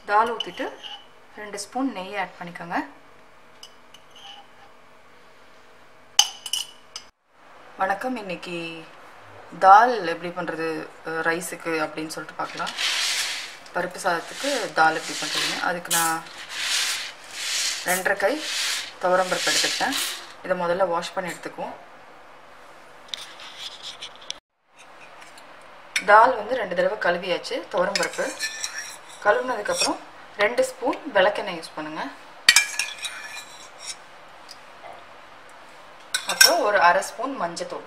தால் ஊற்றிட்டு ரெண்டு ஸ்பூன் நெய் ஆட் பண்ணிக்கோங்க வணக்கம் இன்னைக்கு தால் எப்படி பண்ணுறது ரைஸுக்கு அப்படின்னு சொல்லிட்டு பார்க்கலாம் பருப்பு சாதத்துக்கு தால் எப்படி பண்ணுறதுன்னு அதுக்கு நான் ரெண்டரை கை துவரம் பருப்பு எடுத்துக்கிட்டேன் இதை முதல்ல வாஷ் பண்ணி எடுத்துக்குவோம் தால் வந்து ரெண்டு தடவை கழுவியாச்சு துவரம் பருப்பு கழுவுனதுக்கப்புறம் ரெண்டு ஸ்பூன் விளக்கெண்ணெய் யூஸ் பண்ணுங்கள் அப்புறம் ஒரு அரை ஸ்பூன் மஞ்சத்தூள்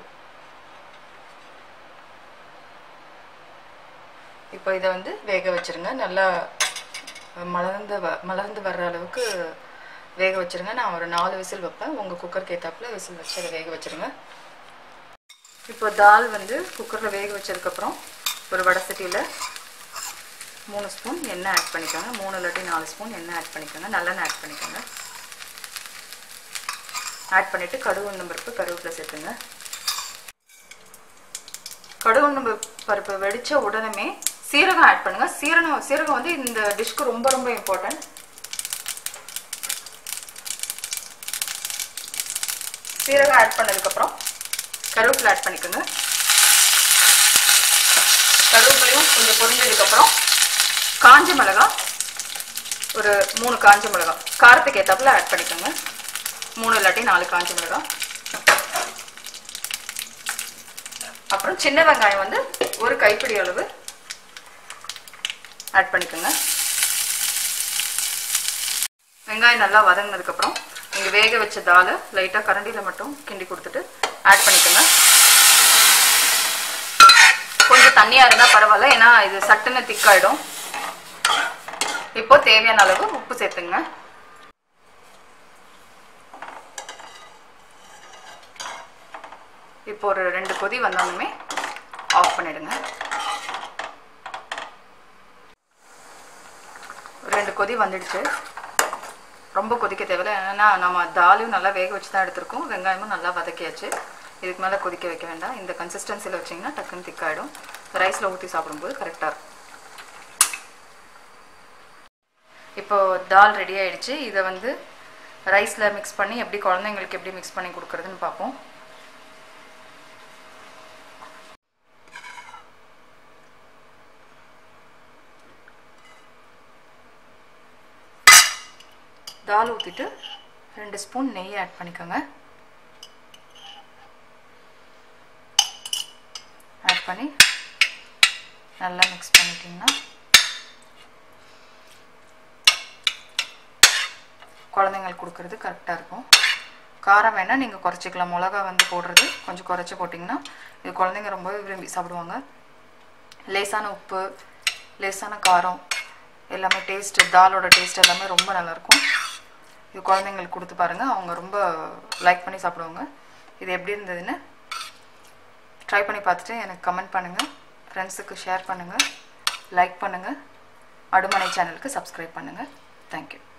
இப்போ இதை வந்து வேக வச்சிருங்க நல்லா மலர்ந்து வ மலர்ந்து வர்ற அளவுக்கு வேக வச்சிருங்க நான் ஒரு நாலு விசில் வைப்பேன் உங்கள் குக்கருக்கு ஏற்றாப்புல விசில் வச்சு அதை வேக வச்சிருங்க இப்போ தால் வந்து குக்கரில் வேக வச்சதுக்கப்புறம் ஒரு வடை சட்டியில் மூணு ஸ்பூன் எண்ணெய் ஆட் பண்ணிக்கோங்க மூணு இல்லாட்டி நாலு ஸ்பூன் எண்ணெய் ஆட் பண்ணிக்கோங்க நல்லெண்ணெய் ஆட் பண்ணிக்கோங்க ஆட் பண்ணிவிட்டு கடுகு உளுந்தம் பருப்பு கருவேப்பிலை சேர்த்துங்க கடுகு உளுந்தம் பருப்பு வெடித்த உடனே சீரகம் ஆட் பண்ணுங்க சீரகம் சீரகம் வந்து இந்த டிஷ்க்கு ரொம்ப ரொம்ப இம்பார்ட்டன்ட் சீரகம் ஆட் பண்ணதுக்கப்புறம் கருவேப்பிலை ஆட் பண்ணிக்கோங்க கருவேப்பிலையும் கொஞ்சம் பொரிஞ்சதுக்கப்புறம் காஞ்ச மிளகா ஒரு மூணு காஞ்ச மிளகா காரத்துக்கு ஏற்றாப்புல ஆட் பண்ணிக்கோங்க மூணு இல்லாட்டி நாலு காஞ்ச மிளகா அப்புறம் சின்ன வெங்காயம் வந்து ஒரு கைப்பிடி அளவு ஆட் பண்ணிக்கோங்க வெங்காயம் நல்லா வதங்கினதுக்கப்புறம் நீங்கள் வேக வச்ச தாலை லைட்டாக கரண்டியில் மட்டும் கிண்டி கொடுத்துட்டு ஆட் பண்ணிக்கோங்க கொஞ்சம் தண்ணியாக இருந்தால் பரவாயில்ல ஏன்னா இது சட்டுன்னு திக்காயிடும் இப்போ தேவையான அளவு உப்பு சேர்த்துங்க இப்போ ஒரு ரெண்டு கொதி வந்தோடனே ஆஃப் பண்ணிடுங்க ரெண்டு கொதி வந்துடுச்சு ரொம்ப கொதிக்க தேவையில்ல ஏன்னா நம்ம தாலையும் நல்லா வேக வச்சு தான் எடுத்திருக்கோம் வெங்காயமும் நல்லா வதக்கியாச்சு இதுக்கு மேலே கொதிக்க வைக்க வேண்டாம் இந்த கன்சிஸ்டன்சியில் வச்சிங்கன்னா டக்குன்னு திக்காயிடும் ரைஸில் ஊற்றி சாப்பிடும்போது கரெக்டாக இருக்கும் இப்போ தால் ரெடி ஆயிடுச்சு இதை வந்து ரைஸில் மிக்ஸ் பண்ணி எப்படி குழந்தைங்களுக்கு எப்படி மிக்ஸ் பண்ணி கொடுக்குறதுன்னு பார்ப்போம் தால் ஊற்றிட்டு ரெண்டு ஸ்பூன் நெய் ஆட் பண்ணிக்கோங்க ஆட் பண்ணி நல்லா மிக்ஸ் பண்ணிட்டிங்கன்னா குழந்தைங்களுக்கு கொடுக்கறது கரெக்டாக இருக்கும் காரம் வேணால் நீங்கள் குறைச்சிக்கலாம் மிளகா வந்து போடுறது கொஞ்சம் குறைச்சி போட்டிங்கன்னா இது குழந்தைங்க ரொம்பவே விரும்பி சாப்பிடுவாங்க லேசான உப்பு லேசான காரம் எல்லாமே டேஸ்ட்டு தாலோட டேஸ்ட் எல்லாமே ரொம்ப நல்லாயிருக்கும் இது குழந்தைங்களுக்கு கொடுத்து பாருங்கள் அவங்க ரொம்ப லைக் பண்ணி சாப்பிடுவாங்க இது எப்படி இருந்ததுன்னு ட்ரை பண்ணி பார்த்துட்டு எனக்கு கமெண்ட் பண்ணுங்கள் ஃப்ரெண்ட்ஸுக்கு ஷேர் பண்ணுங்கள் லைக் பண்ணுங்கள் அடுமனை சேனலுக்கு சப்ஸ்கிரைப் பண்ணுங்கள் தேங்க்யூ